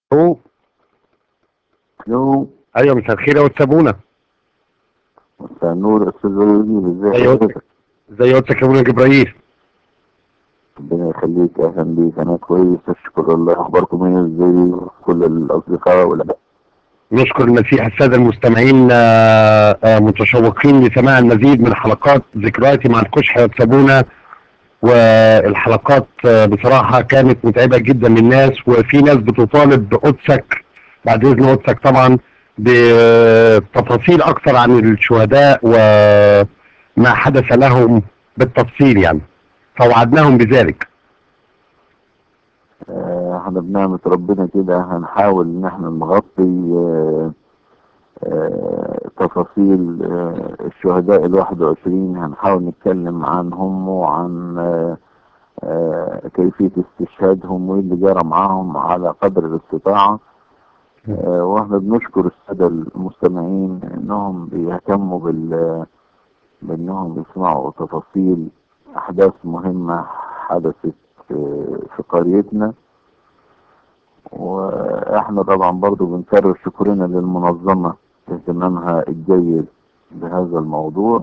هو الو ايوه مساء الخير يا استاذ بونا مساء النور استاذ وليد ازي أيوة. حضرتك ازي وقتك يا ابونا جبرائيل ربنا يخليك اهلا بيك انا كويس اشكر الله اخباركم ايه ازاي كل الاصدقاء والأحباب نشكر المسيح الساده المستمعين آه، آه، متشوقين لسماع المزيد من حلقات ذكرياتي مع الكشح يا استاذ بونا والحلقات آه، بصراحه كانت متعبه جدا للناس وفي ناس بتطالب بقدسك بعد اذن قدسك طبعا بتفاصيل اكثر عن الشهداء وما حدث لهم بالتفصيل يعني فوعدناهم بذلك آه، احنا بنعمة ربنا كده هنحاول ان احنا نغطي آه، آه، تفاصيل آه، الشهداء الواحد وعشرين هنحاول نتكلم عنهم وعن آه، آه، كيفية استشهادهم وايه اللي جرى معاهم على قدر الاستطاعة آه، واحنا بنشكر السادة المستمعين انهم بيهتموا بال بانهم يسمعوا تفاصيل احداث مهمة حدثت آه، في قريتنا واحنا طبعا برضو بنكرر شكرنا للمنظمة اهتمامها الجيد بهذا الموضوع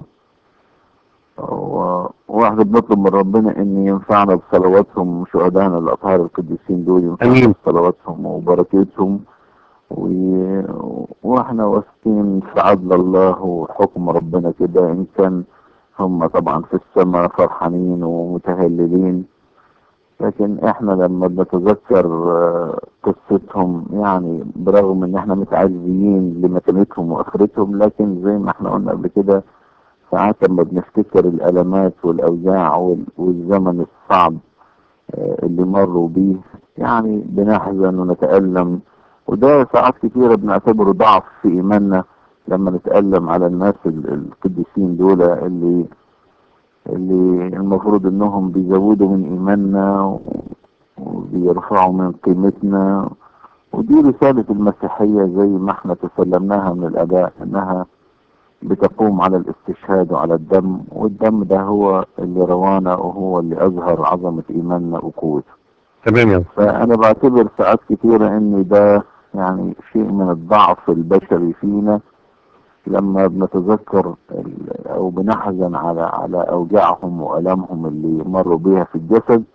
و- واحنا بنطلب من ربنا ان ينفعنا بصلواتهم شهدائنا الاطهار القديسين دول ينفعنا آمين. بصلواتهم وبركتهم و... واحنا واثقين في عدل الله وحكم ربنا كده ان كان هم طبعا في السماء فرحانين ومتهللين لكن احنا لما بنتذكر آه، قصتهم يعني برغم ان احنا متعزيين لمكانتهم واخرتهم لكن زي ما احنا قلنا قبل كده ساعات لما بنفتكر الالمات والاوجاع وال- والزمن الصعب آه، اللي مروا بيه يعني بنحزن ونتألم وده ساعات كتيرة بنعتبره ضعف في إيماننا لما نتألم على الناس ال- القديسين دول اللي اللي المفروض انهم بيزودوا من ايماننا و- وبيرفعوا من قيمتنا ودي رسالة المسيحية زي ما احنا تسلمناها من الاباء انها بتقوم على الاستشهاد وعلى الدم والدم ده هو اللي روانا وهو اللي اظهر عظمة ايماننا وقوته تمام يا أستاذ. فانا بعتبر ساعات كتيرة ان ده يعني شيء من الضعف البشري فينا لما بنتذكر ال- او بنحزن على على اوجاعهم والامهم اللي مروا بيها في الجسد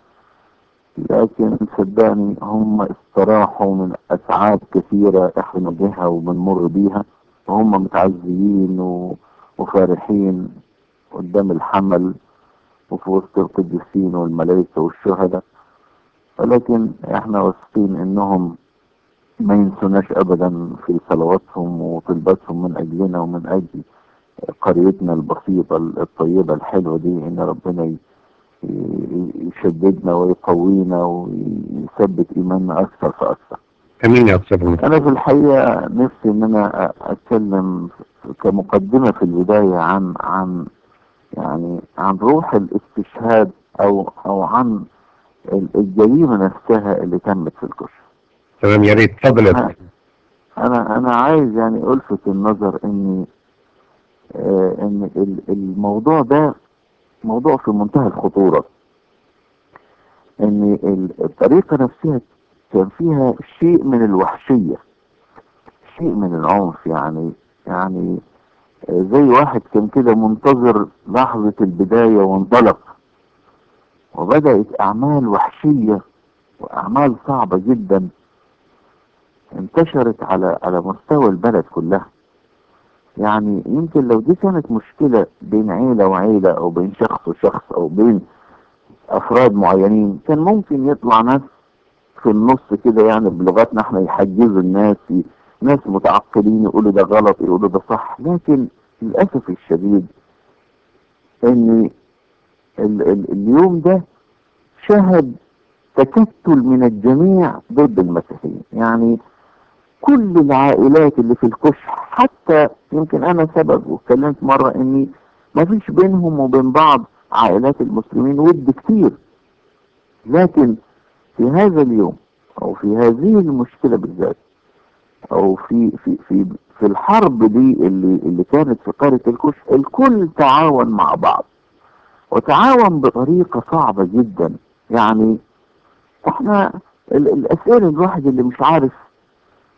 لكن صدقني هم استراحوا من اتعاب كثيرة احنا بها وبنمر بيها وهم متعزيين و- وفارحين قدام الحمل وفي وسط القديسين والملائكة والشهداء ولكن احنا واثقين انهم ما ينسوناش ابدا في صلواتهم وطلباتهم من اجلنا ومن اجل قريتنا البسيطة الطيبة الحلوة دي ان ربنا ي- ي- يشددنا ويقوينا ويثبت ايماننا اكثر فاكثر امين يا استاذ بونا انا في الحقيقة نفسي ان انا أ- اتكلم كمقدمة في البداية عن عن يعني عن روح الاستشهاد او او عن ال- الجريمة نفسها اللي تمت في الكشف تمام يا ريت اتفضل يا استاذ انا انا عايز يعني الفت النظر ان آه ان ال- الموضوع ده موضوع في منتهى الخطورة ان ال- الطريقة نفسها كان فيها شيء من الوحشية شيء من العنف يعني يعني آه، زي واحد كان كده منتظر لحظة البداية وانطلق وبدأت أعمال وحشية وأعمال صعبة جدا انتشرت على على مستوى البلد كلها يعني يمكن لو دي كانت مشكلة بين عيلة وعيلة أو بين شخص وشخص أو بين أفراد معينين كان ممكن يطلع ناس في النص كده يعني بلغتنا احنا يحجزوا الناس ي- ناس متعقلين يقولوا ده غلط يقولوا ده صح لكن للأسف الشديد ان ال ال اليوم ده شهد تكتل من الجميع ضد المسيحيين يعني كل العائلات اللي في الكشح حتى يمكن انا سبب واتكلمت مرة اني ما فيش بينهم وبين بعض عائلات المسلمين ود كتير لكن في هذا اليوم او في هذه المشكلة بالذات او في في في في الحرب دي اللي اللي كانت في قارة الكشح الكل تعاون مع بعض وتعاون بطريقة صعبة جدا يعني احنا ال- الاسئلة الواحد اللي مش عارف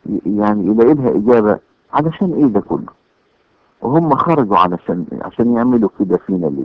يعني يلاقي لها إجابة علشان إيه ده كله وهم خرجوا علشان عشان يعملوا كده فينا ليه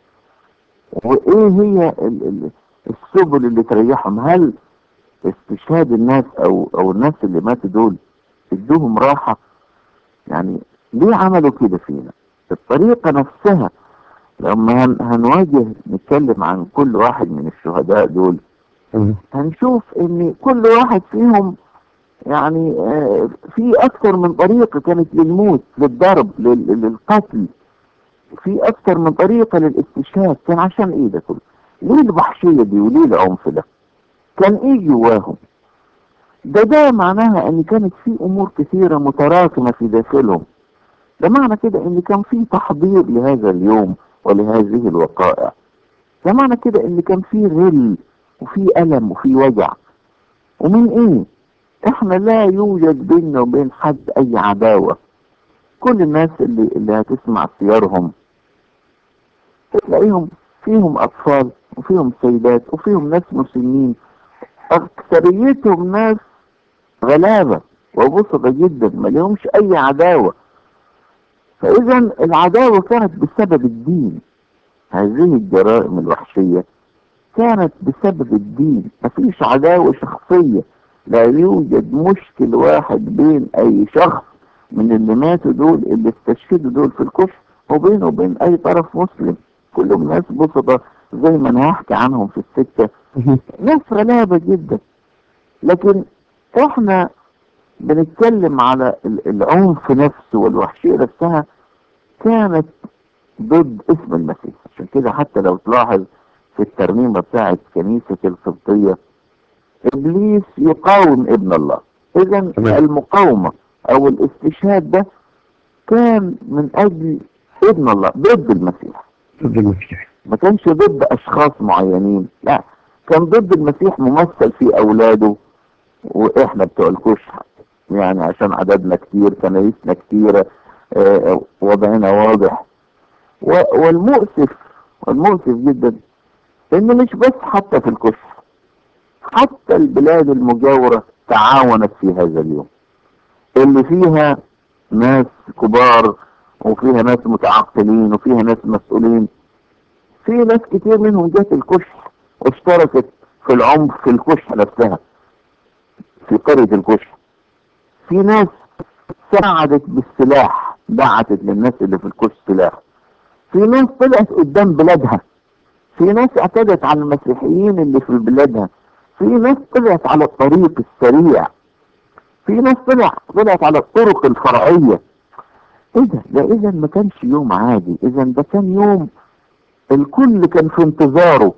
وإيه هي ال- ال- السبل اللي تريحهم هل استشهاد الناس أو أو الناس اللي ماتوا دول ادوهم راحة يعني ليه عملوا كده فينا الطريقة نفسها لما هن- هنواجه نتكلم عن كل واحد من الشهداء دول هنشوف ان كل واحد فيهم يعني آه، في اكثر من طريقة كانت للموت للضرب لل- للقتل في اكثر من طريقة للاستشهاد كان عشان ايه ده كله ليه الوحشية دي وليه العنف ده كان ايه جواهم ده ده معناها ان كانت في امور كثيرة متراكمة في داخلهم ده معنى كده ان كان في تحضير لهذا اليوم ولهذه الوقائع ده معنى كده ان كان في غل وفي ألم وفي وجع ومن ايه احنا لا يوجد بيننا وبين حد اي عداوة كل الناس اللي, اللي هتسمع سيارهم تلاقيهم فيهم اطفال وفيهم سيدات وفيهم ناس مسنين اكثريتهم ناس غلابة وبسطة جدا ما لهمش اي عداوة فاذا العداوة كانت بسبب الدين هذه الجرائم الوحشية كانت بسبب الدين مفيش عداوة شخصية لا يوجد مشكل واحد بين اي شخص من اللي ماتوا دول اللي استشهدوا دول في الكفر وبينه وبين اي طرف مسلم كلهم ناس بسطة زي ما انا هحكي عنهم في السكة ناس غلابة جدا لكن احنا بنتكلم على ال- العنف نفسه والوحشية نفسها كانت ضد اسم المسيح عشان كده حتى لو تلاحظ في الترنيمة بتاعت كنيسة القبطية ابليس يقاوم ابن الله اذا تمام. المقاومة او الاستشهاد ده كان من اجل ابن الله ضد المسيح ضد المسيح ما كانش ضد اشخاص معينين لا كان ضد المسيح ممثل في اولاده واحنا بتوع الكشح يعني عشان عددنا كتير كنايسنا كتيرة آه، وضعنا واضح و- والمؤسف والمؤسف جدا ان مش بس حتى في الكشح حتى البلاد المجاورة تعاونت في هذا اليوم اللي فيها ناس كبار وفيها ناس متعقلين وفيها ناس مسؤولين في ناس كتير منهم جت الكشح واشتركت في العنف في الكشح نفسها في قرية الكشح في ناس ساعدت بالسلاح بعتت للناس اللي في الكشح سلاح في ناس طلعت قدام بلادها في ناس اعتدت على المسيحيين اللي في بلادها في ناس طلعت على الطريق السريع في ناس طلع طلعت على الطرق الفرعية ايه ده ده اذا ما كانش يوم عادي اذا ده كان يوم الكل كان في انتظاره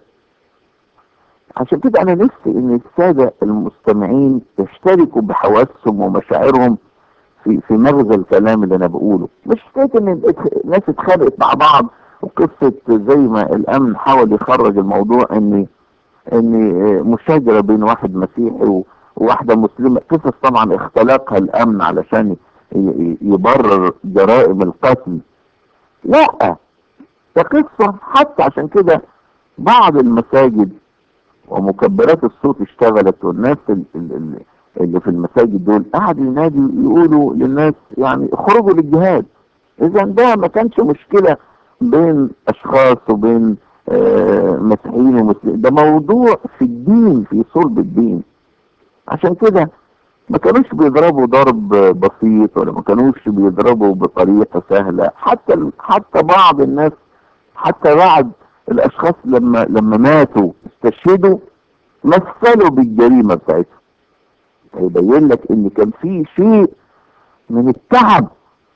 عشان كده انا نفسي ان السادة المستمعين يشتركوا بحواسهم ومشاعرهم في في مغزى الكلام اللي انا بقوله مش حكايه ان ات- الناس اتخانقت مع بعض وقصه زي ما الامن حاول يخرج الموضوع ان ان اه، مشاجره بين واحد مسيحي و- وواحده مسلمه قصص طبعا اختلقها الامن علشان ي- ي- يبرر جرائم القتل لا ده قصه حتى عشان كده بعض المساجد ومكبرات الصوت اشتغلت والناس ال- ال- ال- اللي في المساجد دول قعدوا ينادوا يقولوا للناس يعني اخرجوا للجهاد اذا ده ما كانش مشكلة بين اشخاص وبين آه، مسيحيين ومسلمين ده موضوع في الدين في صلب الدين عشان كده ما كانوش بيضربوا ضرب بسيط ولا ما كانوش بيضربوا بطريقة سهلة حتى ال- حتى بعض الناس حتى بعض الاشخاص لما لما ماتوا استشهدوا مثلوا بالجريمة بتاعتهم هيبين لك ان كان في شيء من التعب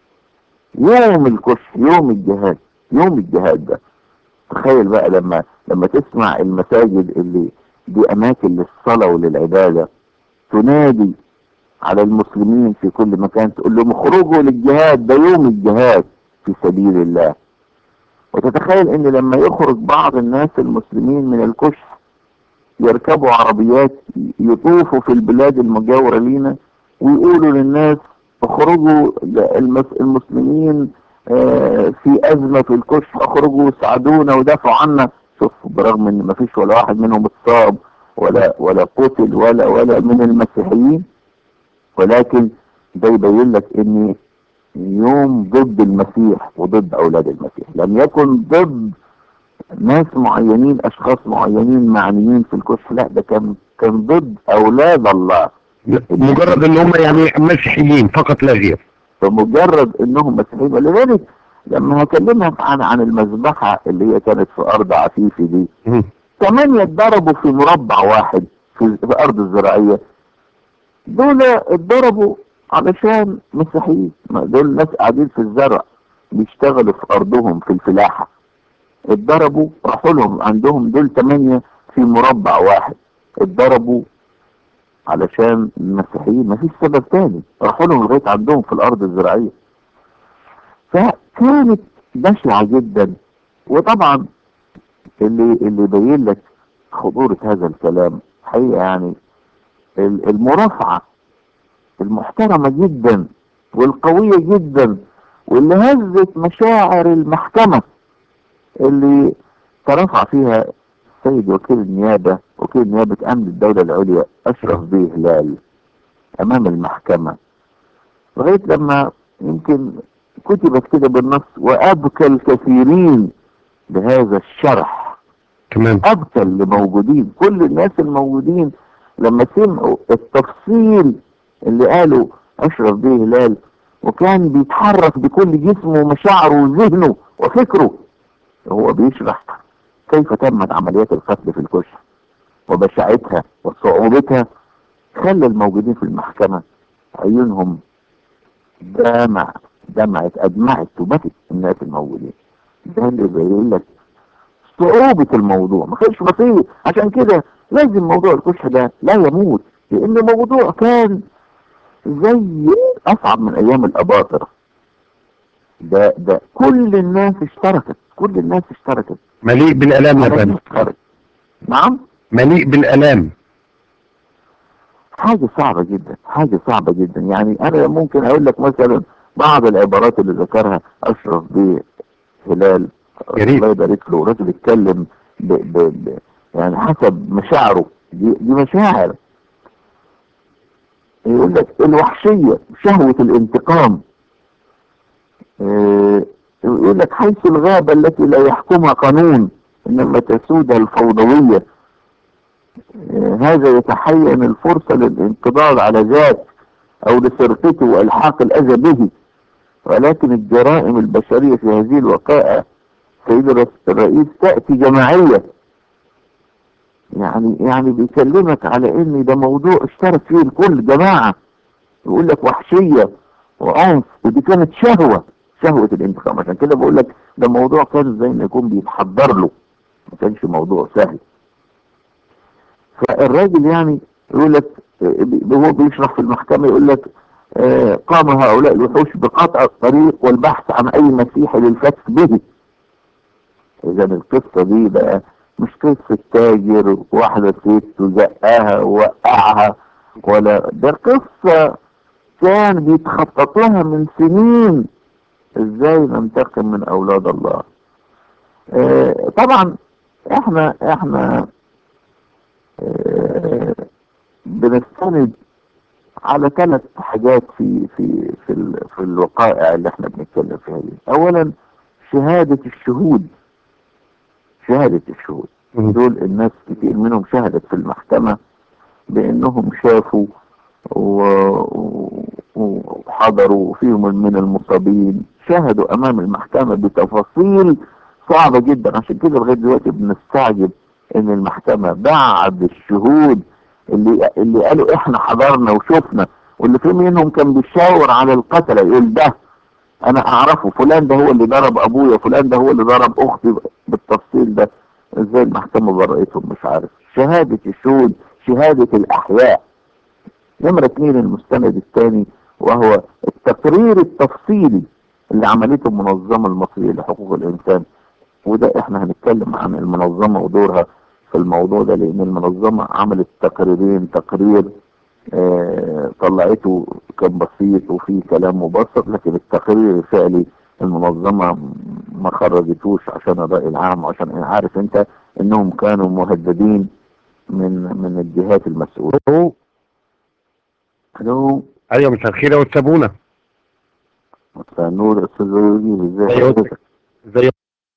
يوم الكشف يوم الجهاد يوم الجهاد ده تخيل بقى لما لما تسمع المساجد اللي دي اماكن للصلاة وللعبادة تنادي على المسلمين في كل مكان تقول لهم اخرجوا للجهاد ده يوم الجهاد في سبيل الله وتتخيل ان لما يخرج بعض الناس المسلمين من الكشف يركبوا عربيات يطوفوا في البلاد المجاورة لينا ويقولوا للناس اخرجوا المس- المسلمين آه، في أزمة في الكشف اخرجوا ساعدونا ودافعوا عنا شوف برغم ان ما فيش ولا واحد منهم اتصاب ولا ولا قتل ولا ولا من المسيحيين ولكن ده يبين لك ان يوم ضد المسيح وضد اولاد المسيح لم يكن ضد ناس معينين اشخاص معينين معنيين في الكشف لا ده كان كان ضد اولاد الله مجرد ان هم يعني مسيحيين فقط لا غير فمجرد انهم مسيحيين ولذلك لما هكلمك عن عن المذبحه اللي هي كانت في ارض عفيفي دي مم. ثمانية اتضربوا في مربع واحد في, في أرض الزراعية دول اتضربوا علشان مسيحيين ما دول ناس قاعدين في الزرع بيشتغلوا في أرضهم في الفلاحة اتضربوا راحوا لهم عندهم دول ثمانية في مربع واحد اتضربوا علشان المسيحيين ما فيش سبب تاني راحوا لهم لغاية عندهم في الأرض الزراعية فكانت بشعة جدا وطبعا اللي اللي يبين لك خطورة هذا الكلام حقيقة يعني ال- المرافعة المحترمة جدا والقوية جدا واللي هزت مشاعر المحكمة اللي ترفع فيها السيد وكيل النيابة وكيل نيابة أمن الدولة العليا أشرف بيه هلال أمام المحكمة لغاية لما يمكن كتبت كده بالنص وأبكى الكثيرين بهذا الشرح تمام أبكى اللي موجودين كل الناس الموجودين لما سمعوا التفصيل اللي قاله أشرف بيه هلال وكان بيتحرك بكل جسمه ومشاعره وذهنه وفكره هو بيشرح كيف تمت عمليات القتل في الكشف وبشاعتها وصعوبتها خلى الموجودين في المحكمة عيونهم دمع دمعت أدمعت وبكت الناس الموجودين ده اللي بيقول لك صعوبة الموضوع ما كانش بسيط عشان كده لازم موضوع الكشف ده لا يموت لأن الموضوع كان زي أصعب من أيام الأباطرة ده ده كل الناس اشتركت كل الناس اشتركت مليء بالالام يا على فندم اشتركت نعم مليء بالالام حاجة صعبة جدا حاجة صعبة جدا يعني أنا ممكن أقول لك مثلا بعض العبارات اللي ذكرها أشرف بيه هلال يا ريت. الله يبارك له راجل اتكلم ب... ب... ب... يعني حسب مشاعره دي, دي مشاعر يقول لك الوحشية شهوة الانتقام آه، يقول لك حيث الغابة التي لا يحكمها قانون إنما تسودها الفوضوية آه، هذا يتحين الفرصة للانقضاض على ذات أو لسرقته وإلحاق الأذى به ولكن الجرائم البشرية في هذه الوقائع سيد الرئيس- الرئيس تأتي جماعية يعني يعني بيكلمك على ان ده موضوع اشترك فيه الكل جماعة يقول لك وحشية وعنف ودي كانت شهوة شهوة الانتقام عشان كده بقول لك ده موضوع كان زي ما يكون بيتحضر له ما كانش موضوع سهل فالراجل يعني يقول لك آه، بي- هو بيشرح في المحكمة يقول لك آه، قام هؤلاء الوحوش بقطع الطريق والبحث عن اي مسيحي للفتك به اذا القصة دي بقى مش قصة تاجر واحدة ست وزقها ووقعها ولا ده قصة كان بيتخطط لها من سنين ازاي ننتقم من اولاد الله آه طبعا احنا احنا آه بنستند على ثلاث حاجات في في في, ال- في الوقائع اللي احنا بنتكلم فيها دي اولا شهادة الشهود شهادة الشهود دول الناس كتير منهم شهدت في المحكمة بانهم شافوا و- و- وحضروا فيهم من المصابين شاهدوا امام المحكمة بتفاصيل صعبة جدا عشان كده لغاية دلوقتي بنستعجب ان المحكمة بعد الشهود اللي اللي قالوا احنا حضرنا وشفنا واللي في منهم كان بيشاور على القتلة يقول ده انا اعرفه فلان ده هو اللي ضرب ابويا فلان ده هو اللي ضرب اختي بالتفصيل ده ازاي المحكمة برأتهم مش عارف شهادة الشهود شهادة الاحياء نمرة اتنين المستند الثاني وهو التقرير التفصيلي اللي عملته المنظمة المصرية لحقوق الانسان وده احنا هنتكلم عن المنظمة ودورها في الموضوع ده لان المنظمة عملت تقريرين تقرير آه طلعته كان بسيط وفيه كلام مبسط لكن التقرير الفعلي المنظمة ما خرجتوش عشان الرأي العام وعشان عارف انت انهم كانوا مهددين من من الجهات المسؤولة الو ايوه مساء الخير يا وتسابونا مساء النور استاذ وجيه ازاي أيوة. حضرتك زي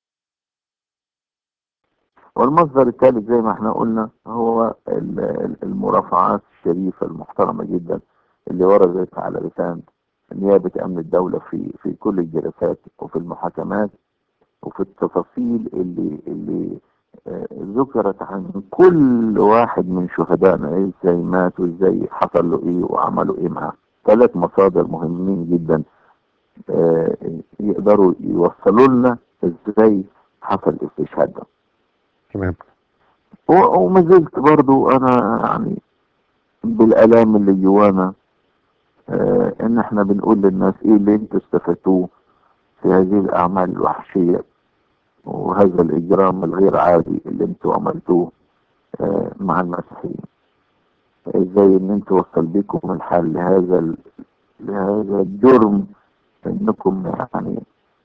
والمصدر الثالث زي ما احنا قلنا هو ال- ال- المرافعات الشريفة المحترمة جدا اللي وردت على لسان نيابة أمن الدولة في في كل الجلسات وفي المحاكمات وفي التفاصيل اللي اللي آه، ذكرت عن كل واحد من شهدائنا ازاي مات وازاي حصل له ايه وعملوا ايه معاه ثلاث مصادر مهمين جدا آه، يقدروا يوصلوا لنا ازاي حصل الاستشهاد ده تمام و- وما زلت برضو انا يعني بالالام اللي جوانا آه ان احنا بنقول للناس ايه اللي انتوا استفدتوه في هذه الاعمال الوحشية وهذا الاجرام الغير عادي اللي انتوا عملتوه آه مع المسيحيين ازاي ان انتوا وصل بكم الحال لهذا ال- لهذا الجرم انكم يعني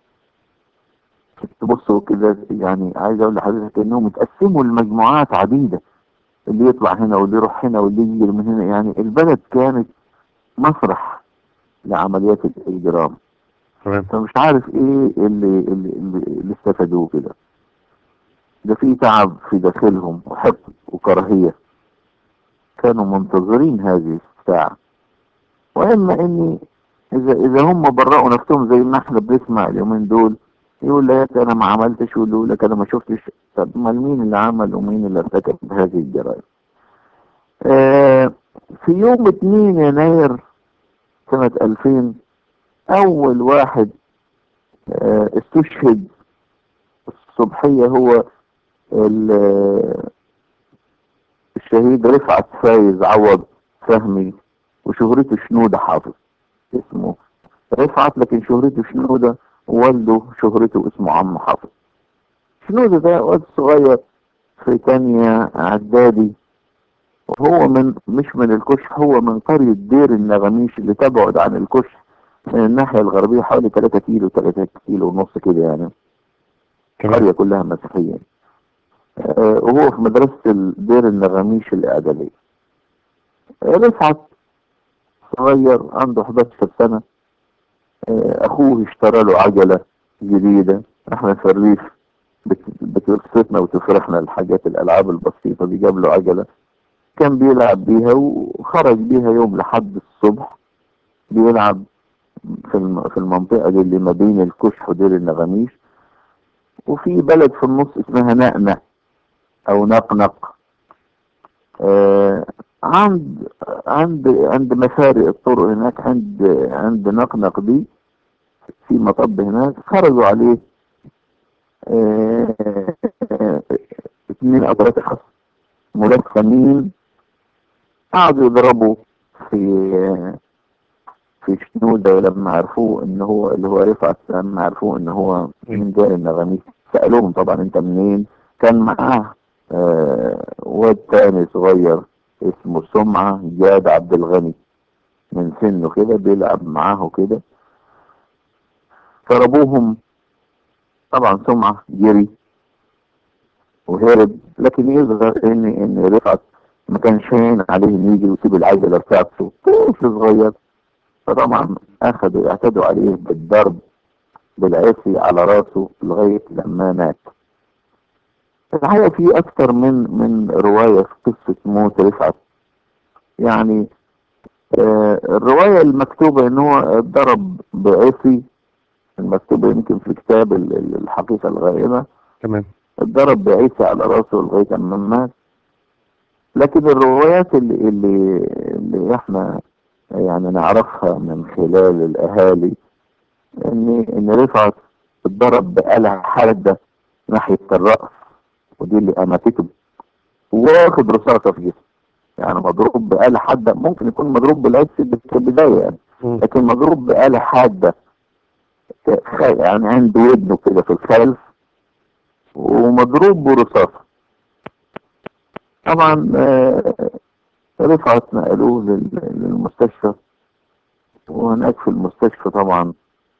تبصوا كده يعني عايز اقول لحضرتك انهم اتقسموا لمجموعات عديدة اللي يطلع هنا واللي يروح هنا واللي يجي من هنا يعني البلد كانت مسرح لعمليات الاجرام تمام فمش عارف ايه اللي اللي, اللي, اللي استفادوه كده ده في تعب في داخلهم وحقد وكراهية كانوا منتظرين هذه الساعة واما اني اذا اذا هم برأوا نفسهم زي ما احنا بنسمع اليومين دول يقول لك انا ما عملتش ويقول لك انا ما شفتش طب امال مين اللي عمل ومين اللي ارتكب هذه الجرائم آه في يوم 2 يناير سنة 2000 أول واحد آه استشهد الصبحية هو ال- الشهيد رفعت فايز عوض فهمي وشهرته شنودة حافظ اسمه رفعت لكن شهرته شنودة ووالده شهرته اسمه عم حافظ شنودة ده واد صغير في تانية اعدادي وهو من مش من الكشح هو من قرية دير النغميش اللي تبعد عن الكشح من الناحية الغربية حوالي 3 كيلو 3 كيلو ونص كده يعني تمام القرية كلها مسيحية آه، وهو في مدرسة ال- دير النغميش الإعدادية آه، رفعت صغير عنده 11 سنة آه، أخوه اشترى له عجلة جديدة احنا في الريف بت- بتبسطنا وتفرحنا الحاجات الألعاب البسيطة دي جاب له عجلة كان بيلعب بيها وخرج بيها يوم لحد الصبح بيلعب في الم- في المنطقة دي اللي ما بين الكشح ودير النغميش وفي بلد في النص اسمها نقنق او نقنق آه عند عند عند مفارق الطرق هناك عند عند نقنق دي في مطب هناك خرجوا عليه آه، آه، اثنين او ثلاثة اشخاص ملثمين قعدوا يضربوا في في شنودة لما عرفوه ان هو اللي هو رفعت لما عرفوه ان هو من دار النغميس سألوهم طبعا انت منين كان معاه آه واد تاني صغير اسمه سمعة جاد عبد الغني من سنه كده بيلعب معاه كده ضربوهم طبعا سمعة جري وهرب لكن يظهر ان ان رفعت ما كانش هين عليه انه يجي ويسيب العجلة بتاعته طفل صغير فطبعا اخذوا اعتدوا عليه بالضرب بالعصي على راسه لغاية لما مات الحقيقة في اكثر من من رواية في قصة موت رفعت يعني آه الرواية المكتوبة ان هو اتضرب بعصي المكتوبة يمكن في كتاب ال- ال- الحقيقة الغائبة تمام اتضرب بعيسى على راسه لغاية اما مات لكن الروايات اللي, اللي, اللي احنا يعني نعرفها من خلال الاهالي ان ان رفعت اتضرب بآلة حادة ناحية الرأس ودي اللي اماتته واخد رصاصة في جسمه يعني مضروب بآلة حادة ممكن يكون مضروب بالعكس في البداية يعني مم. لكن مضروب بآلة حادة خ- يعني عند ودنه كده في الخلف ومضروب برصاصة طبعا آه، رفعت نقلوه لل- للمستشفى وهناك في المستشفى طبعا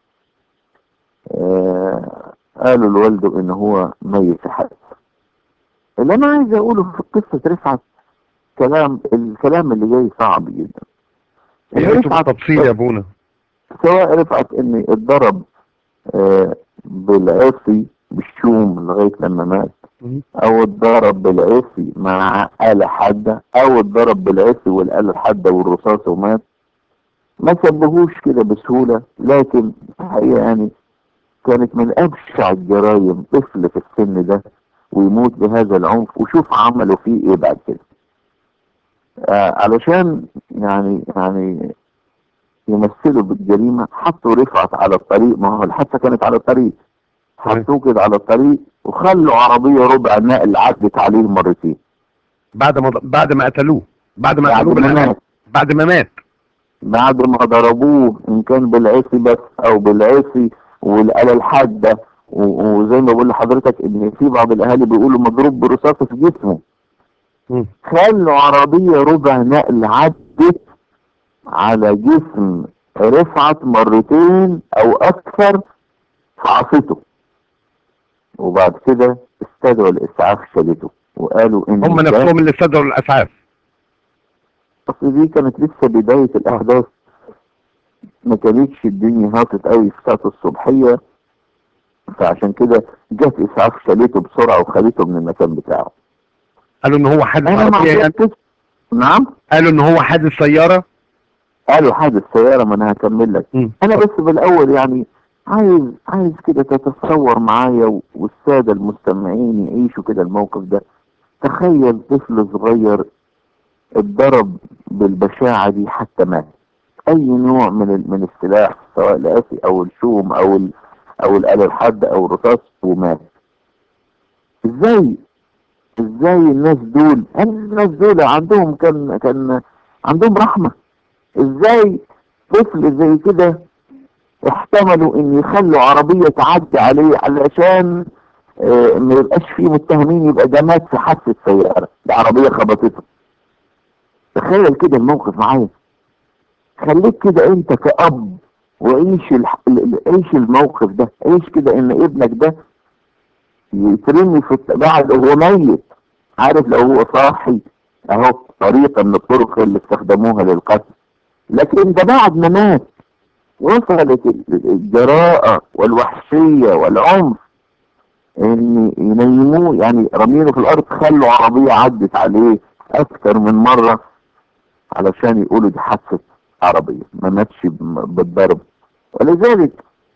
آه، قالوا لوالده ان هو ميت في حياته اللي انا عايز اقوله في قصة رفعت كلام الكلام اللي جاي صعب جدا يا ريت رفعت بالتفصيل يا ابونا سواء رفعت ان اتضرب آه، بالعصي بالشوم لغاية لما مات او اتضرب بالعصي مع آلة حادة او اتضرب بالعصي والآلة الحادة والرصاص ومات ما سبهوش كده بسهولة لكن الحقيقة يعني كانت من ابشع الجرائم طفل في السن ده ويموت بهذا العنف وشوف عملوا فيه ايه بعد كده آه علشان يعني يعني يمثلوا بالجريمة حطوا رفعت على الطريق ما هو الحادثة كانت على الطريق حطوه كده على الطريق وخلوا عربية ربع نقل عدت عليه مرتين بعد ما بعد ما قتلوه بعد ما بعد قتلوه ما بالأمان. مات بعد ما مات بعد ما ضربوه ان كان بالعصي بس او بالعصي والآلة الحادة و- وزي ما بقول لحضرتك ان في بعض الاهالي بيقولوا مضروب برصاص في جسمه مم. خلوا عربية ربع نقل عدت على جسم رفعت مرتين او اكثر فعصته وبعد كده استدعوا الاسعاف شالته وقالوا ان هم ده- نفسهم اللي استدعوا الاسعاف اصل دي كانت لسه بداية الاحداث ما كانتش الدنيا هاطت قوي في ساعة الصبحية فعشان كده جت اسعاف شالته بسرعة وخدته من المكان بتاعه قالوا ان هو حادث انا ما عربية يعني عرفتش نعم قالوا ان هو حادث سيارة قالوا حادث سيارة ما انا هكمل لك مم. انا بس بالاول يعني عايز عايز كده تتصور معايا و- والسادة المستمعين يعيشوا كده الموقف ده تخيل طفل صغير اتضرب بالبشاعة دي حتى مات اي نوع من ال- من السلاح سواء القاسي او الشوم او ال او الآلة الحادة او الرصاص ومات ازاي ازاي الناس دول الناس دول عندهم كان كان عندهم رحمة ازاي طفل زي كده احتملوا ان يخلوا عربية تعدي عليه علشان آه، ما يبقاش فيه متهمين يبقى ده مات في حادثة سيارة العربية خبطته تخيل كده الموقف معايا خليك كده انت كأب وعيش الح... ال- ال- عيش الموقف ده عيش كده ان ابنك ده يترمي في الت- بعد وهو ميت عارف لو هو صاحي اهو طريقة من الطرق اللي استخدموها للقتل لكن ده بعد ما مات وصلت ال- الجراءة والوحشية والعنف ان ينيموه يعني رمينه في الارض خلوا عربية عدت عليه اكتر من مرة علشان يقولوا دي حادثة عربية ما ماتش بم- بالضرب ولذلك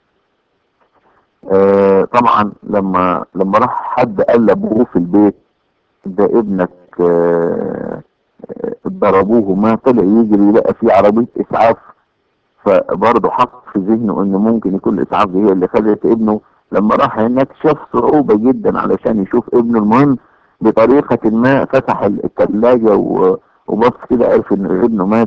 آه طبعا لما لما راح حد قال لابوه في البيت ده ابنك آه آه، ضربوه ما طلع يجري يلاقى في عربية اسعاف فبرضه حط في ذهنه ان ممكن يكون الاسعاف دي هي اللي خدت ابنه لما راح هناك شاف صعوبة جدا علشان يشوف ابنه المهم بطريقة ما فتح الثلاجة و- وبص كده عرف ان ابنه مات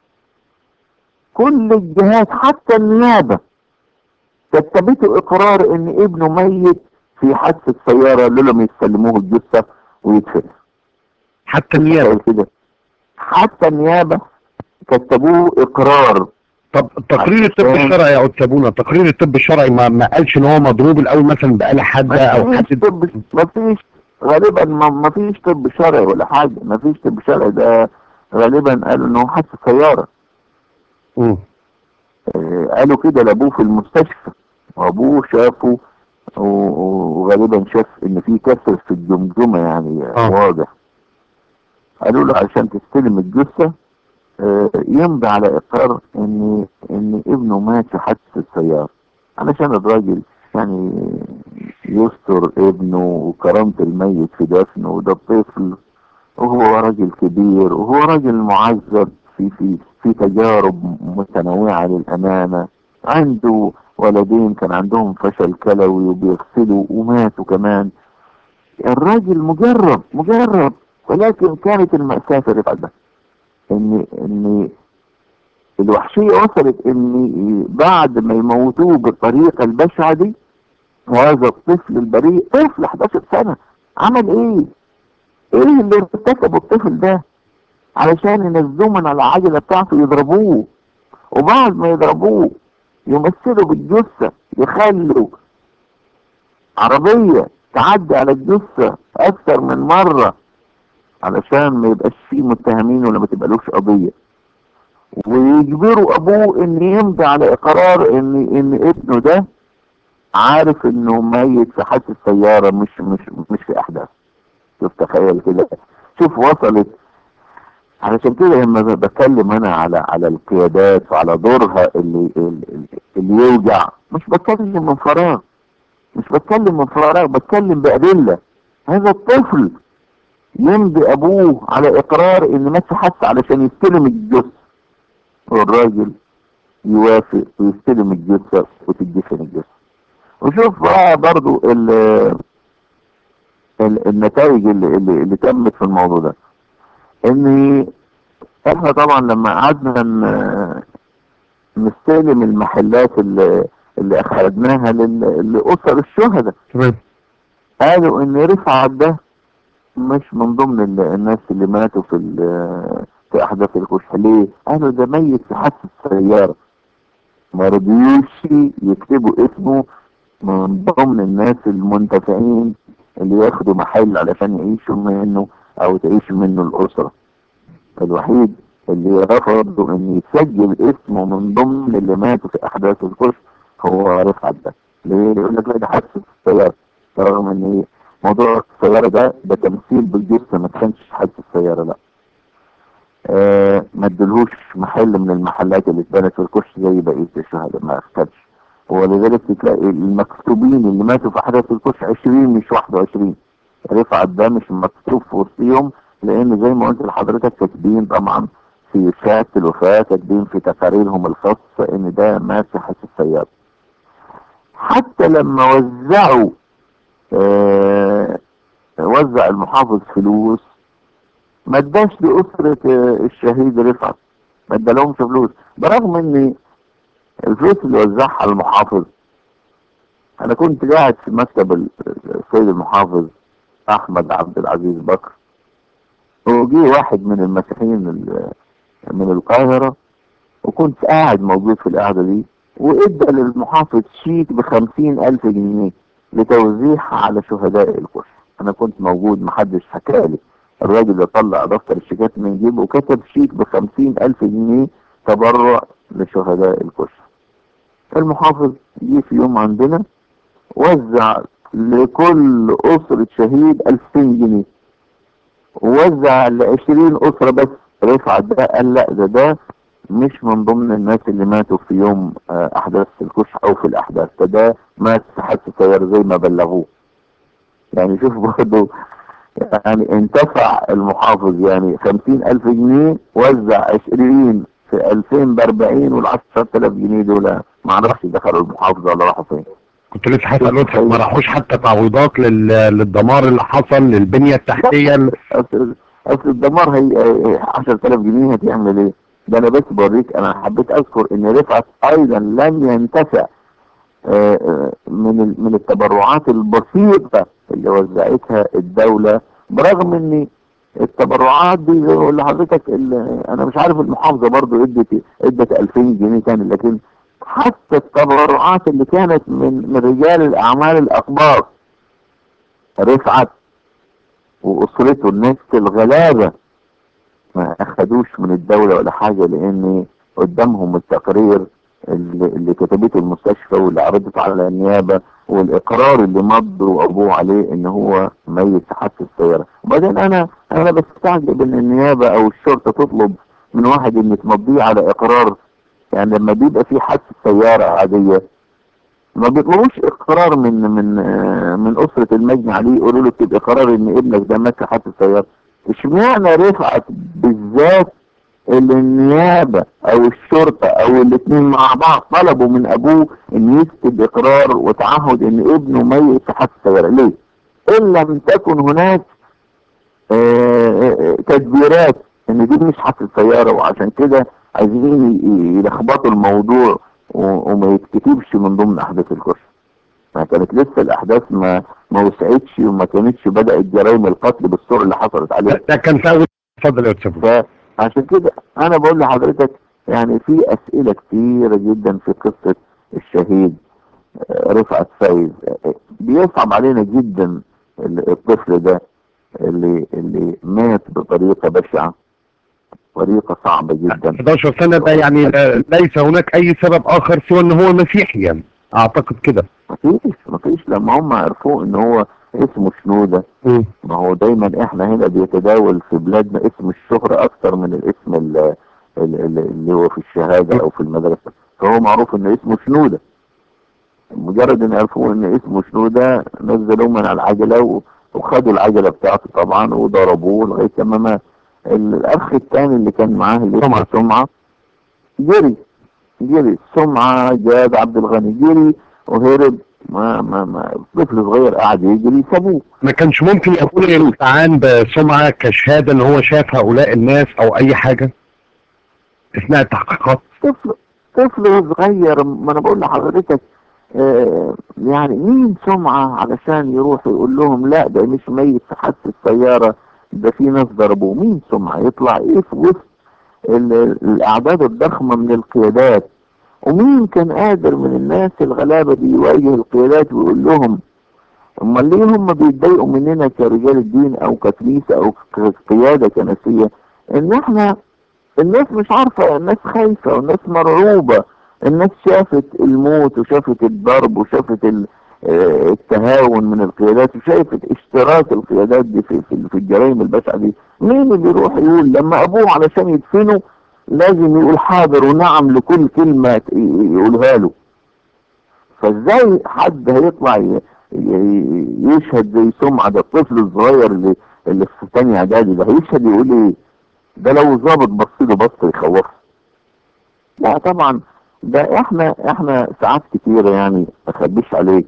كل الجهات حتى النيابة كتبته اقرار ان ابنه ميت في حادثة سيارة لولا ما يسلموه الجثة ويدفن حتى النيابة تخيل كده حتى النيابة كتبوه اقرار طب تقرير الطب عشان- الشرعي يا أستاذ تقرير الطب الشرعي ما, ما قالش ان هو مضروب الاول مثلا بآلة حادة او ما فيش حد طب ما فيش غالبا ما ما فيش طب شرعي ولا حاجة ما فيش طب شرعي ده غالبا قالوا انه حادثة سيارة مم. آه، قالوا كده لابوه في المستشفى وابوه شافه و- و- وغالبا شاف ان في كسر في الجمجمة يعني آه. واضح قالوا له عشان تستلم الجثة آه، يمضي على اقرار ان ان ابنه مات في حادثة السيارة علشان الراجل يعني يستر ابنه وكرامة الميت في دفنه وده الطفل وهو راجل كبير وهو راجل معذب في في في تجارب متنوعة للأمانة عنده ولدين كان عندهم فشل كلوي وبيغسلوا وماتوا كمان الراجل مجرب مجرب ولكن كانت المأساة في الرفع ده ان ان الوحشية وصلت ان بعد ما يموتوه بالطريقة البشعة دي هذا الطفل البريء طفل 11 سنة عمل ايه ايه اللي ارتكبه الطفل ده علشان ينزلوه من على العجلة بتاعته يضربوه وبعد ما يضربوه يمثلوا بالجثة يخلوا عربية تعدي على الجثة اكثر من مرة علشان ما يبقاش فيه متهمين ولا ما تبقالوش قضية ويجبروا ابوه ان يمضي على اقرار ان ان ابنه ده عارف انه ميت في حادثة سيارة مش مش مش في احداث شوف تخيل كده شوف وصلت علشان كده لما ب- بتكلم انا على على القيادات وعلى دورها اللي اللي, اللي يوجع مش بتكلم من فراغ مش بتكلم من فراغ بتكلم بأدلة هذا الطفل يمضي ابوه على اقرار ان مات في حادثة علشان يستلم الجثة والراجل يوافق ويستلم الجثة وتدفن الجثة وشوف بقى برضو ال ال النتائج اللي, اللي, اللي تمت في الموضوع ده ان احنا طبعا لما قعدنا ن- نستلم المحلات اللي, اللي اخرجناها لل- لاسر الشهداء تمام قالوا ان رفعت ده مش من ضمن ال- الناس اللي ماتوا في ال- في احداث الكشح ليه؟ قالوا ده ميت في حادثة سيارة ما رضيوش يكتبوا اسمه من ضمن الناس المنتفعين اللي ياخدوا محل علشان يعيشوا منه او تعيش منه الاسرة الوحيد اللي رفضوا ان يسجل اسمه من ضمن اللي ماتوا في احداث الكشف هو رفعت ده ليه يقول لك لا ده حادثة سيارة رغم ان إيه؟ موضوع السيارة ده ده تمثيل بالجثة ما كانش حادثة سيارة لا آه ما ادلهوش محل من المحلات اللي اتبنت في الكشف زي بقية الشهداء ما اخدش ولذلك تلاقي المكتوبين اللي ماتوا في احداث الكشف 20 مش 21 رفعت ده مش مكتوب في وسطهم لان زي ما قلت لحضرتك كاتبين طبعا في شهادة الوفاة كاتبين في تقاريرهم الخاصة ان ده مات في حادثة سيارة حتى لما وزعوا آه وزع المحافظ فلوس ما اداش لأسرة آه، الشهيد رفعت ما ادالهمش فلوس برغم ان الفلوس اللي وزعها المحافظ انا كنت قاعد في مكتب ال- السيد المحافظ احمد عبد العزيز بكر وجي واحد من المسيحيين ال- من القاهرة وكنت قاعد موجود في القعدة دي وادى للمحافظ شيك بخمسين الف جنيه لتوزيعها على شهداء الكشف انا كنت موجود محدش حكالي الراجل اللي طلع دفتر الشيكات من جيبه وكتب شيك بخمسين الف جنيه تبرع لشهداء الكشف المحافظ جه في يوم عندنا وزع لكل أسرة شهيد 2000 جنيه ووزع ل 20 أسرة بس رفعت ده قال لا ده ده مش من ضمن الناس اللي ماتوا في يوم آه، أحداث الكشح أو في الأحداث ده ده مات في حادثة سيارة زي ما بلغوه يعني شوف برضه يعني انتفع المحافظ يعني خمسين ألف جنيه وزع عشرين في ألفين بأربعين والعشرة آلاف جنيه دول ما اعرفش دخلوا المحافظة ولا راحوا فين كنت لسه هسأل لطفك ما راحوش حتى تعويضات لل... للدمار اللي حصل للبنية التحتية ال- اصل اصل الدمار هي 10000 جنيه هتعمل ايه ده انا بس بوريك انا حبيت اذكر ان رفعت ايضا لم ينتفع آه، آه، من ال- من التبرعات البسيطة اللي وزعتها الدولة برغم ان التبرعات دي زي ما بقول لحضرتك ال- انا مش عارف المحافظة برضو ادت ادت 2000 جنيه كان لكن حتى التبرعات اللي كانت من من رجال الاعمال الاكبار رفعت واسرته الناس الغلابة ما اخدوش من الدولة ولا حاجة لان قدامهم التقرير اللي, اللي كتبته المستشفى واللي عرضت على النيابة والاقرار اللي مضوا ابوه عليه ان هو ميت في حادثة السيارة وبعدين انا انا بستعجب ان النيابة او الشرطة تطلب من واحد ان تمضيه على اقرار يعني لما بيبقى في حادثة سيارة عادية ما بيطلبوش اقرار من من آه، من اسرة المجني عليه يقولوا له اكتب اقرار ان ابنك ده مات في حادثة سيارة اشمعنى رفعت بالذات اللي النيابة او الشرطة او الاتنين مع بعض طلبوا من ابوه ان يكتب اقرار وتعهد ان ابنه ميت في حادثة سيارة ليه؟ ان لم تكن هناك آه، آه، تدبيرات ان دي مش حادثة سيارة وعشان كده عايزين ي- يلخبطوا الموضوع و- وما يتكتبش من ضمن احداث الكشف ما كانت لسه الاحداث ما ما وسعتش وما كانتش بدأت جرائم القتل بالصورة اللي حصلت عليها ده ده كان في اول اتفضل يا استاذ فعشان كده انا بقول لحضرتك يعني في اسئلة كتيرة جدا في قصة الشهيد آه، رفعت فايز آه، بيصعب علينا جدا ال- الطفل ده اللي اللي مات بطريقة بشعة طريقة صعبة جدا 11 سنة ده يعني لا- ليس هناك أي سبب آخر سوى إن هو مسيحي يعني أعتقد كده مفيش مفيش لما هم عرفوا ان هو اسمه شنودة مم. ما هو دايما احنا هنا بيتداول في بلادنا اسم الشهرة اكتر من الاسم ال- ال- ال- اللي هو في الشهادة او في المدرسة فهو معروف ان اسمه شنودة مجرد ان عرفوا ان اسمه شنودة نزلوه من على العجلة و- وخدوا العجلة بتاعته طبعا وضربوه لغاية ما مات ال- الاخ الثاني اللي كان معاه اللي اسمه سمعة. سمعة جري جري سمعة جاد عبد الغني جري وهرب ما ما ما طفل صغير قاعد يجري سابوه ما كانش ممكن يكون يستعان بسمعة كشهادة إن هو شاف هؤلاء الناس أو أي حاجة أثناء التحقيقات طفل طفل صغير ما انا بقول لحضرتك آه يعني مين سمعة علشان يروح يقول لهم لا ده مش ميت في حادثة السيارة ده في ناس ضربوه مين سمعة يطلع ايه في وسط ال- الاعداد الضخمة من القيادات ومين كان قادر من الناس الغلابة دي يواجه القيادات ويقول لهم امال ليه هم بيتضايقوا مننا كرجال الدين او ككنيسة او كقيادة كنسية ان احنا الناس مش عارفة الناس خايفة والناس مرعوبة الناس شافت الموت وشافت الضرب وشافت ال- آه، التهاون من القيادات وشافت اشتراك القيادات دي في, في, في الجرائم البشعة دي مين اللي يروح يقول لما ابوه علشان يدفنه لازم يقول حاضر ونعم لكل كلمة ت- يقولها له فازاي حد هيطلع ي- ي- يشهد زي سمعة ده الطفل الصغير اللي اللي في تاني اعدادي ده هيشهد يقول ايه ده لو ظابط بص له بص يخوفه لا طبعا ده احنا احنا ساعات كتيرة يعني ما اخبيش عليك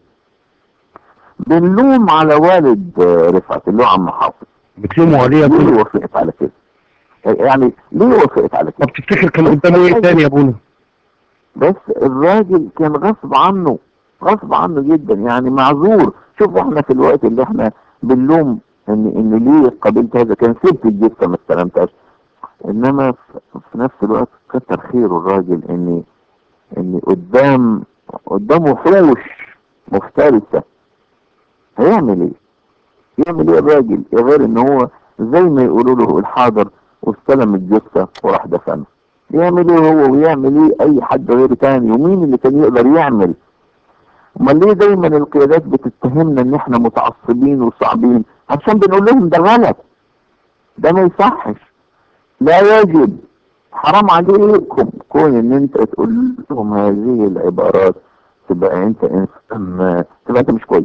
بنلوم على والد آه، رفعت اللي هو عم حافظ بتلوموا عليه يا ليه ابونا وافقت على كده يعني ليه وافقت على كده طب تفتكر كان قدامه ايه تاني يا ابونا بس الراجل كان غصب عنه غصب عنه جدا يعني معذور شوف احنا في الوقت اللي احنا بنلوم ان ان ليه قبلت هذا كان سبت الجثه ما استلمتهاش انما في في نفس الوقت كتر خيره الراجل ان ان قدام قدامه وحوش مفترسه هيعمل ايه؟ يعمل ايه الراجل غير ان هو زي ما يقولوا له الحاضر واستلم الجثه وراح دفنها يعمل ايه هو ويعمل ايه اي حد غير تاني ومين اللي كان يقدر يعمل امال ليه دايما القيادات بتتهمنا ان احنا متعصبين وصعبين عشان بنقول لهم ده غلط ده ما يصحش لا يجب حرام عليكم كون ان انت تقول لهم هذه العبارات تبقى انت انسان تبقى انت مش كويس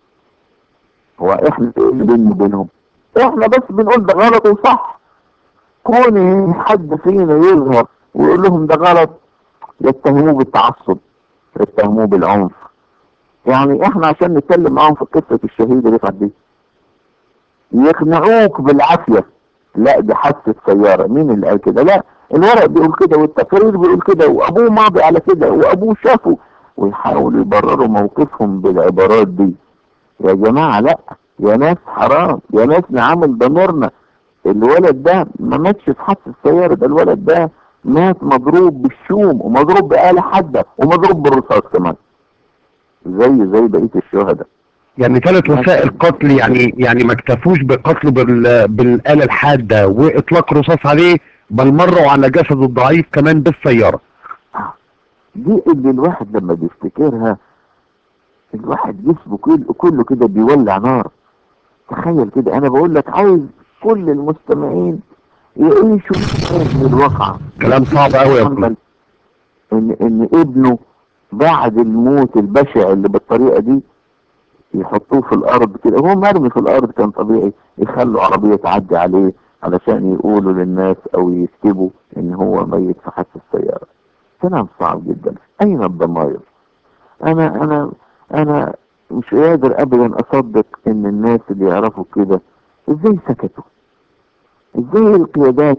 هو احنا ايه اللي بيننا وبينهم احنا بس بنقول ده غلط وصح كون حد فينا يظهر ويقول لهم ده غلط يتهموه بالتعصب يتهموه بالعنف يعني احنا عشان نتكلم معاهم في قصة الشهيد رفعت دي يقنعوك بالعافية لا دي حادثة سيارة مين اللي قال كده لا الورق بيقول كده والتقرير بيقول كده وابوه ماضي على كده وابوه شافه ويحاولوا يبرروا موقفهم بالعبارات دي يا جماعة لا يا ناس حرام يا ناس نعمل ضميرنا الولد ده ما ماتش في حادثة السيارة ده الولد ده مات مضروب بالشوم ومضروب بآلة حادة ومضروب بالرصاص كمان زي زي بقية الشهداء يعني ثلاث وسائل قتل يعني يعني ما اكتفوش بقتله بال بالآلة الحادة وإطلاق رصاص عليه بل مروا على جسده الضعيف كمان بالسيارة دي اللي الواحد لما بيفتكرها الواحد جسمه كله كله كده بيولع نار تخيل كده انا بقول لك عايز كل المستمعين يعيشوا هذه الواقعة كلام صعب قوي يا ابني ان ان ابنه بعد الموت البشع اللي بالطريقة دي يحطوه في الارض كده هو مرمي في الارض كان طبيعي يخلوا عربية تعدي عليه علشان يقولوا للناس او يكتبوا ان هو ميت في حادثة السيارة كلام صعب جدا اين الضمائر انا انا انا مش قادر ابدا اصدق ان الناس اللي يعرفوا كده ازاي سكتوا ازاي القيادات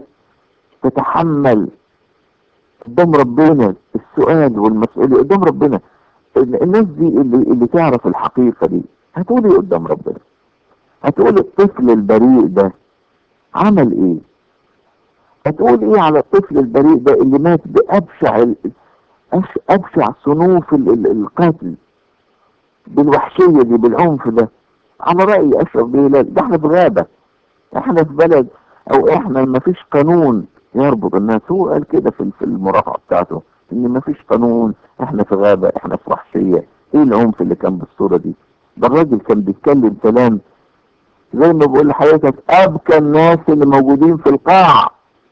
تتحمل قدام ربنا السؤال والمسؤولية قدام ربنا ال- الناس دي اللي, اللي تعرف الحقيقة دي هتقول ايه قدام ربنا هتقول الطفل البريء ده عمل ايه هتقول ايه على الطفل البريء ده اللي مات بأبشع ال- أش- أبشع صنوف ال- ال- القتل بالوحشية دي بالعنف ده على رأي أشرف بيه لا ده احنا في غابة احنا في بلد او احنا ما فيش قانون يربط الناس هو قال كده في في المرافعة بتاعته ان مفيش قانون احنا في غابة احنا في وحشية ايه العنف اللي كان بالصورة دي ده الراجل كان بيتكلم كلام زي ما بقول لحضرتك ابكى الناس اللي موجودين في القاعة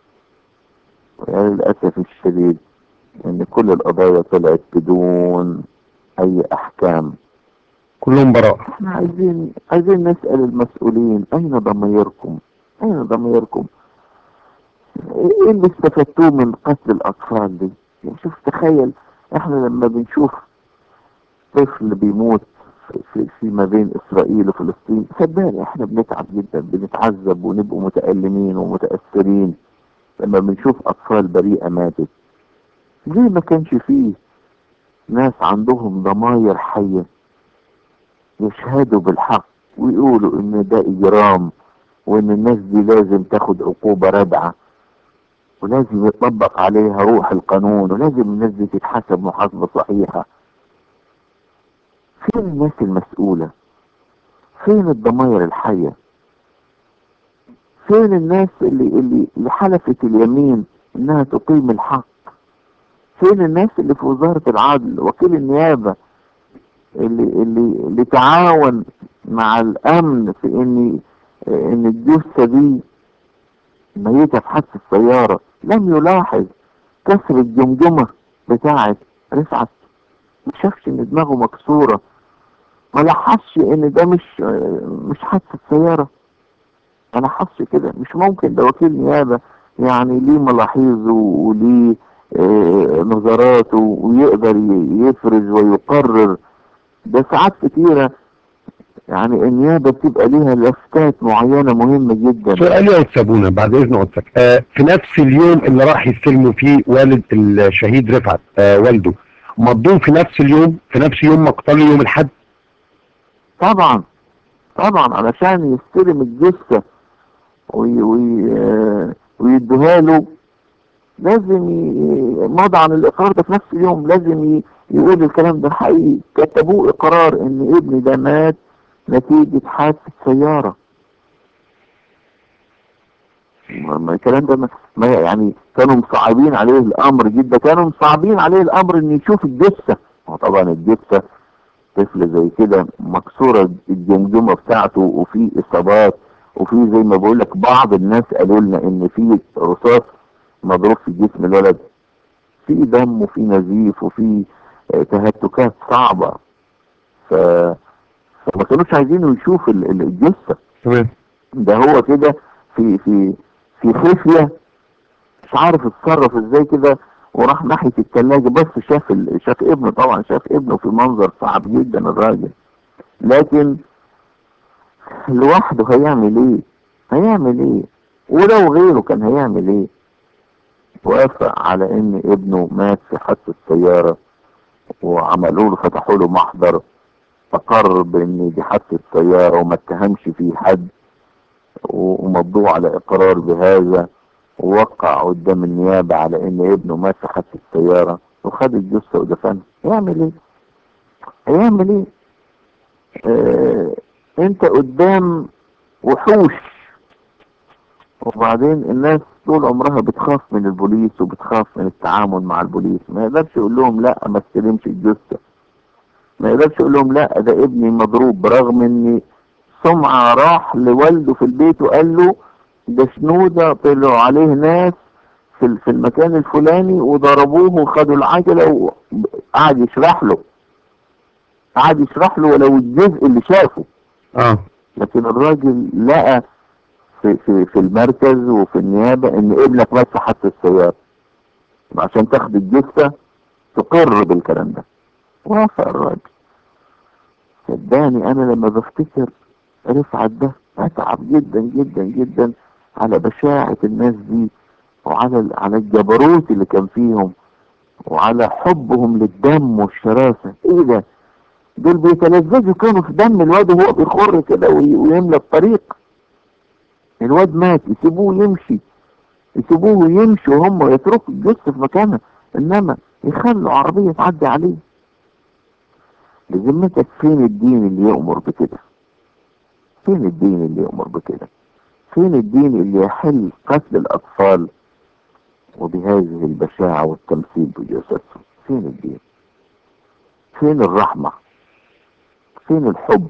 للأسف الشديد ان كل القضايا طلعت بدون اي احكام كلهم براءة احنا عايزين عايزين نسأل المسؤولين اين ضميركم اين ضميركم ايه اللي استفدتوه من قتل الاطفال دي يعني شوف تخيل احنا لما بنشوف طفل بيموت في, في, في ما بين اسرائيل وفلسطين صدقني احنا بنتعب جدا بنتعذب ونبقوا متألمين ومتأثرين لما بنشوف اطفال بريئة ماتت ليه ما كانش فيه ناس عندهم ضماير حية يشهدوا بالحق ويقولوا ان ده اجرام وان الناس دي لازم تاخد عقوبة رادعة ولازم يطبق عليها روح القانون ولازم الناس دي تتحاسب محاسبة صحيحة فين الناس المسؤولة فين الضماير الحية فين الناس اللي اللي اللي حلفت اليمين انها تقيم الحق فين الناس اللي في وزارة العدل وكيل النيابة اللي اللي اللي تعاون مع الامن في ان ان الجثة دي ميتة في حادث السيارة لم يلاحظ كسر الجمجمة بتاعت رفعت ما شافش ان دماغه مكسورة ما لاحظش ان ده مش مش حادثة سيارة ما لاحظش كده مش ممكن ده وكيل نيابة يعني ليه ملاحظه وليه آه، نظراته ويقدر ي- يفرز ويقرر ده ساعات كتيرة يعني النيابة بتبقى ليها لفتات معينة مهمة جدا سؤال يا أستاذ سابونا بعد إذن قدسك آه في نفس اليوم اللي راح يستلموا فيه والد الشهيد رفعت آه والده مضوه في نفس اليوم في نفس يوم مقتله يوم الحد طبعا طبعا علشان يستلم الجثة وي وي آه، ويدوها له لازم ي- مضى عن الإقرار ده في نفس اليوم لازم ي- يقول الكلام ده حقيقي كتبوه إقرار إن ابني ده مات نتيجة حادثة سيارة ما ما الكلام ده ما ما يعني كانوا مصعبين عليه الأمر جدا كانوا مصعبين عليه الأمر إن يشوف الجثة وطبعا الجثة طفل زي كده مكسورة الجمجمة بتاعته وفي إصابات وفي زي ما بقول لك بعض الناس قالوا لنا إن في رصاص مضروب في جسم الولد في دم وفي نزيف وفي آه، تهتكات صعبة ف... فما كانوش عايزينه يشوف ال- ال- الجثة تمام ده هو كده في في في خفية مش عارف اتصرف ازاي كده وراح ناحية التلاجة بس شاف ال... شاف ابنه طبعا شاف ابنه في منظر صعب جدا الراجل لكن لوحده هيعمل ايه هيعمل ايه ولو غيره كان هيعمل ايه وافق على ان ابنه مات في حادثة سيارة وعملوا له فتحوا له محضر اقر بان دي حادثة سيارة وما اتهمش فيه حد و- ومضوه على اقرار بهذا ووقع قدام النيابة على ان ابنه مات في حادثة سيارة وخد الجثة ودفنها يعمل ايه هيعمل ايه آه انت قدام وحوش وبعدين الناس طول عمرها بتخاف من البوليس وبتخاف من التعامل مع البوليس ما يقدرش يقول لهم لا ما استلمش الجثة ما يقدرش يقول لهم لا ده ابني مضروب برغم ان سمعة راح لوالده في البيت وقال له ده شنودة طلعوا عليه ناس في ال- في المكان الفلاني وضربوه وخدوا العجلة وقعد يشرح له قعد يشرح له ولو الجزء اللي شافه اه لكن الراجل لقى في في في المركز وفي النيابة ان ابنك مات في حادثة السيارة عشان تاخد الجثة تقر بالكلام ده وافق الراجل صدقني انا لما بفتكر رفعت ده اتعب جدا جدا جدا على بشاعة الناس دي وعلى ال- على الجبروت اللي كان فيهم وعلى حبهم للدم والشراسة ايه ده دول بيتلذذوا كانوا في دم الواد وهو بيخر كده وي- ويملى الطريق الواد مات يسيبوه يمشي يسيبوه يمشي وهم يتركوا الجثة في مكانها انما يخلوا عربية تعدي عليه بذمتك فين الدين اللي يأمر بكده فين الدين اللي يأمر بكده فين الدين اللي يحل قتل الأطفال وبهذه البشاعة والتمثيل بجسدهم فين الدين فين الرحمة فين الحب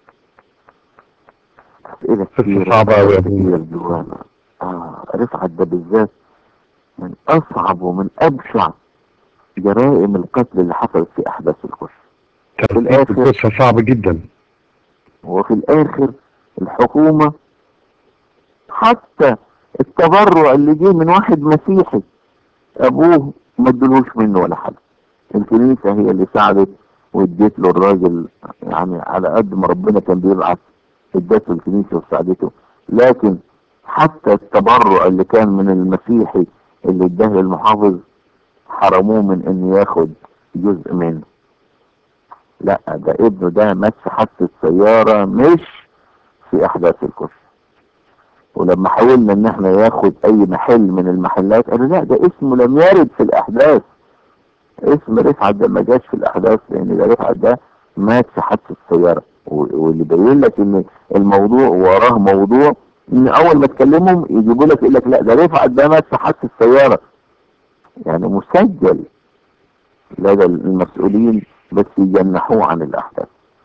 أسئلة كتيرة صعبة أوي يا كتير جوانا آه رفعت ده بالذات من أصعب ومن أبشع جرائم القتل اللي حصلت في أحداث الكفر ترتيب الآخر- القصة صعب جدا وفي الآخر الحكومة حتى التبرع اللي جه من واحد مسيحي أبوه ما ادلوش منه ولا حاجة الكنيسة هي اللي ساعدت واديت له الراجل يعني على قد ما ربنا كان بيبعت ادته الكنيسة وساعدته لكن حتى التبرع اللي كان من المسيحي اللي اداه للمحافظ حرموه من انه ياخد جزء منه لا ده ابنه ده مات في حادثة سيارة مش في احداث الكفر ولما حاولنا ان احنا ياخد اي محل من المحلات قالوا لا ده اسمه لم يرد في الاحداث اسم رفعت ده ما جاش في الاحداث لان ده رفعت ده مات في حادثة سيارة و- واللي باين لك ان الموضوع وراه موضوع ان اول ما تكلمهم يجيبوا لك يقول لك لا ده رفعت ده مات في حادثة سيارة يعني مسجل لدى المسؤولين بس يجنحوه عن الاحداث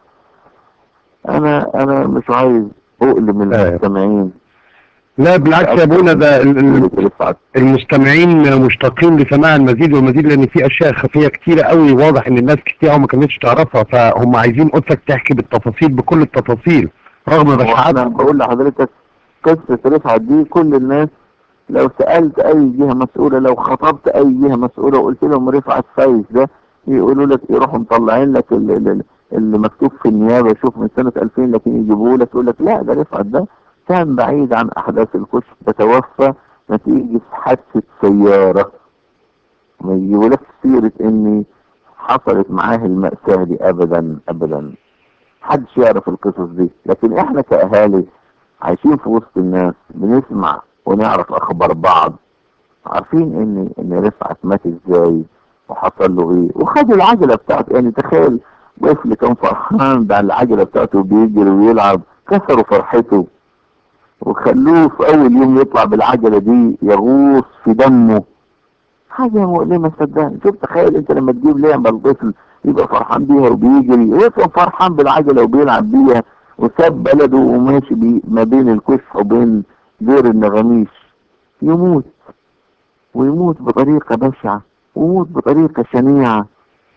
انا انا مش عايز اؤلم آه. المستمعين لا بالعكس يا ابونا ده ال- ال- رفعت المستمعين مشتاقين لسماع المزيد والمزيد لان في اشياء خفيه كتيره قوي واضح ان الناس كتير ما كانتش تعرفها فهم عايزين قدسك تحكي بالتفاصيل بكل التفاصيل رغم وانا بشاعات بقول لحضرتك قصة رفعت دي كل الناس لو سألت اي جهة مسؤولة لو خطبت اي جهة مسؤولة وقلت لهم رفعت فايز ده يقولوا لك يروحوا مطلعين لك ال- ال- ال- اللي مكتوب في النيابة شوف من سنة 2000 لكن يجيبوا لك يقول لك لا ده رفعت ده كان بعيد عن احداث الكشف تتوفى نتيجة حادثة سيارة ما يجيبولكش سيرة ان حصلت معاه المأساة دي ابدا ابدا محدش يعرف القصص دي لكن احنا كاهالي عايشين في وسط الناس بنسمع ونعرف اخبار بعض عارفين ان ان رفعت مات ازاي وحصل له ايه وخد العجلة بتاعته يعني تخيل طفل كان فرحان ده العجلة بتاعته بيجري ويلعب كسروا فرحته وخلوه في اول يوم يطلع بالعجلة دي يغوص في دمه حاجة مؤلمة صدقني شوف تخيل انت لما تجيب لعبة لطفل يبقى فرحان بيها وبيجري يبقى فرحان بالعجلة وبيلعب بيها وساب بلده وماشي بي ما بين الكشح وبين دير النغاميش يموت ويموت بطريقة بشعة ويموت بطريقة شنيعة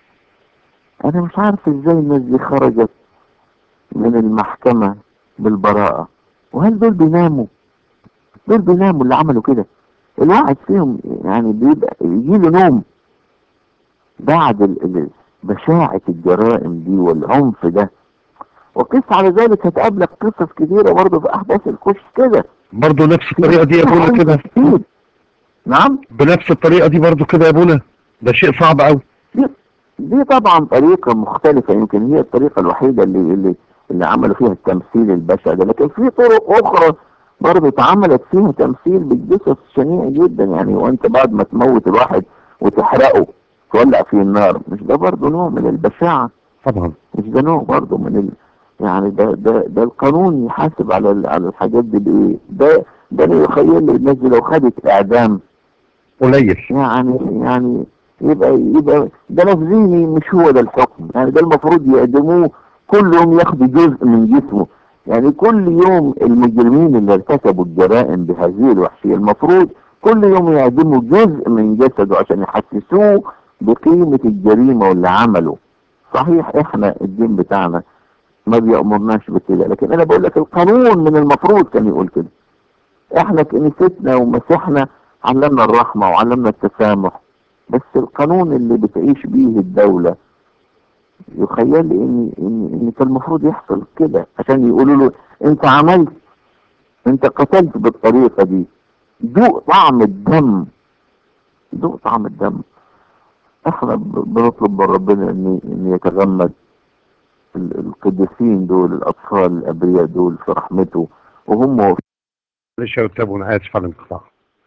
انا مش عارف ازاي الناس دي خرجت من المحكمة بالبراءة وهل دول بيناموا دول بيناموا اللي عملوا كده الواحد فيهم يعني بيبقى يجيله نوم بعد ال- ال- بشاعة الجرائم دي والعنف ده وقس على ذلك هتقابلك قصص كتيرة برضه في أحداث الكشف كده برضه نفس الطريقه دي يا ابونا كده كتير. نعم بنفس الطريقه دي برضه كده يا ابونا ده شيء صعب قوي دي, دي طبعا طريقة مختلفة يمكن هي الطريقة الوحيدة اللي اللي, اللي عملوا فيها التمثيل البشع ده لكن في طرق أخرى برضه اتعملت فيها تمثيل بالجثث شنيع جدا يعني وانت بعد ما تموت الواحد وتحرقه تولع فيه النار مش ده برضه نوع من البشاعة طبعا مش ده نوع برضه من ال... يعني ده ده ده القانون يحاسب على ال- على الحاجات دي بايه ده ده اللي يخيل لي الناس دي لو خدت اعدام قليل يعني يعني يبقى يبقى ده لفظيني مش هو ده الحكم يعني ده المفروض يقدموه كل يوم ياخدوا جزء من جسمه يعني كل يوم المجرمين اللي ارتكبوا الجرائم بهذه الوحشية المفروض كل يوم يقدموا جزء من جسده عشان يحسسوه بقيمة الجريمة واللي عمله صحيح احنا الدين بتاعنا ما بيأمرناش بكده لكن انا بقول لك القانون من المفروض كان يقول كده احنا كنيستنا ومسيحنا علمنا الرحمة وعلمنا التسامح بس القانون اللي بتعيش بيه الدولة يخيل لي ان ان ان كان المفروض يحصل كده عشان يقولوا له انت عملت انت قتلت بالطريقة دي دوق طعم الدم دوق طعم الدم احنا ب- بنطلب من ربنا ان ان يتغمد ال- القديسين دول الاطفال الابرياء دول في رحمته وهم معلش يا استاذ ابونا اسف على الانقطاع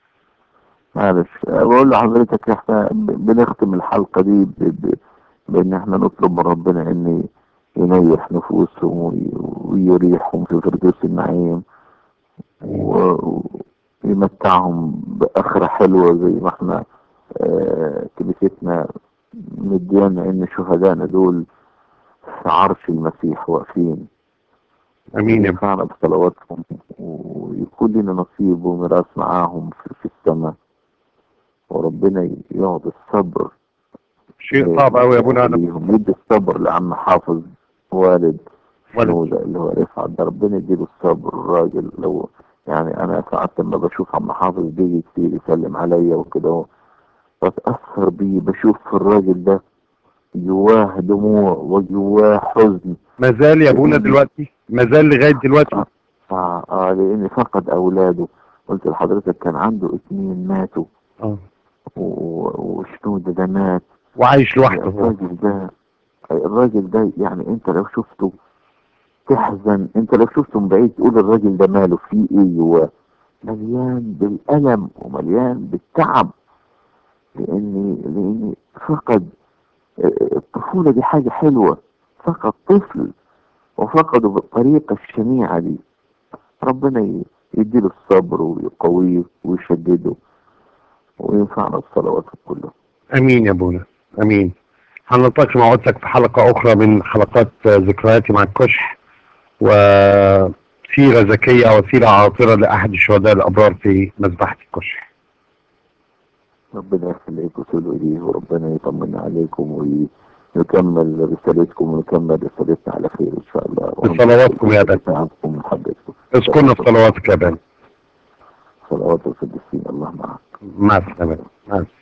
معلش بقول لحضرتك احنا ب- بنختم الحلقة دي ب... ب... بان احنا نطلب من ربنا ان ينيح نفوسهم وي... ويريحهم في فردوس النعيم و... يمتعهم بآخرة حلوة زي ما احنا آه، كنيستنا مديانا ان شهدائنا دول في عرش المسيح واقفين امين يا ابونا ينفعنا بصلواتهم ويكون لنا نصيب وميراث معاهم في, في السماء وربنا يعطي الصبر شيء صعب قوي يا ابونا انا ليهم يدي الصبر لعم حافظ والد ولد شنودة اللي هو رفعت ده ربنا يديله الصبر الراجل لو يعني انا ساعات لما بشوف عم حافظ بيجي كتير يسلم عليا وكده بتأثر بيه بشوف في الراجل ده جواه دموع وجواه حزن ما زال يا ابونا دلوقتي ما زال لغايه دلوقتي آه, آه لأن فقد أولاده قلت لحضرتك كان عنده اتنين ماتوا اه و- وشنودة ده مات وعايش لوحده هو الراجل ده الراجل ده يعني انت لو شفته تحزن انت لو شفته من بعيد تقول الراجل ده ماله فيه ايه جواه مليان بالألم ومليان بالتعب لأن لأن فقد الطفولة دي حاجة حلوة فقد طفل وفقده بالطريقة الشنيعة دي ربنا ي- يديله الصبر ويقويه ويشدده وينفعنا بصلواته كلها امين يا ابونا امين هنلتقي مع قدسك في حلقة أخرى من حلقات ذكرياتي مع الكشح وسيرة ذكية وسيرة عاطرة لأحد الشهداء الأبرار في مذبحة الكشح ربنا يخليك وتقولوا إليه وربنا يطمن عليكم ويكمل رسالتكم ونكمل رسالتنا على خير إن شاء الله بصلواتكم يا بني. تعبكم ومحبتكم اذكرنا في صلواتك يا بني صلوات القديسين الله معك مع السلامة مع السلامة